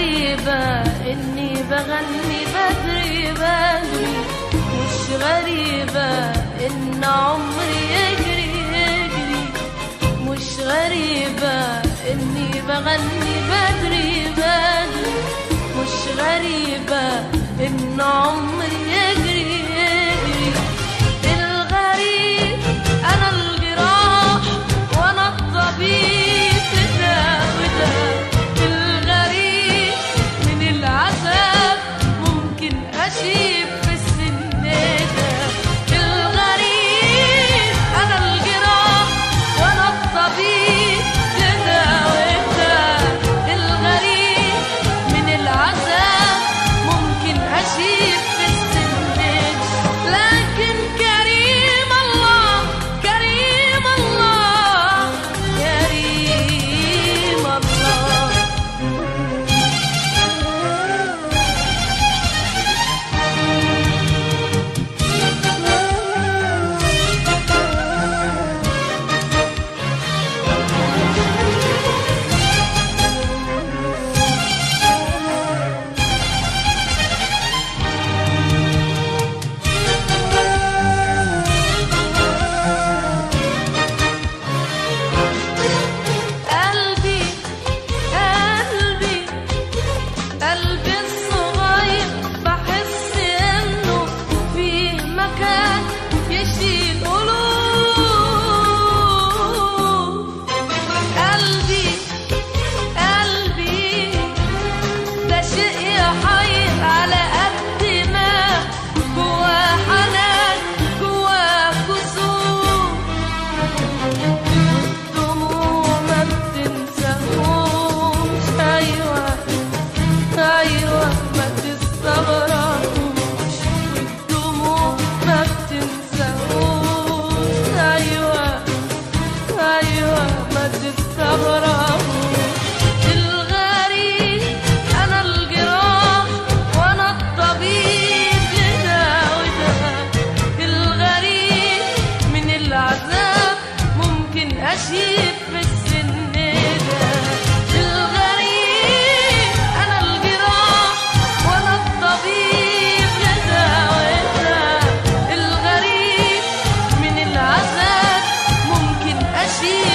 غريبة إني بغني بدري بدري مش غريبة إن عمري يجري يجري مش غريبة إني بغني بدري بدري مش غريبة إن عمري يجري يجري الغريب أنا الجراح وأنا الطبيب ده وده الغريب من العذاب ممكن أشيب في السن ده الغريب أنا الجراح وأنا الطبيب ده وده الغريب من العذاب ممكن أشيب في السن لكن كريم الله كريم الله كريم الله قلبي قلبي قلبي الصغير بحس انه فيه مكان يشيل قلوب قلبي قلبي ده شيء يحير على قد ما جواه حنان جواه كسوف دموع ما بتنساهوش أيوة أيوة ما تستغربوش الدموع ما بتنساهوش أيوة أيوة ما تستغربوش الغريب أنا الجراح وأنا الطبيب لده وده الغريب من العذاب ممكن أشيب في السن ده الغريب أنا الجراح وأنا الطبيب لده وده الغريب من العذاب ممكن أشيب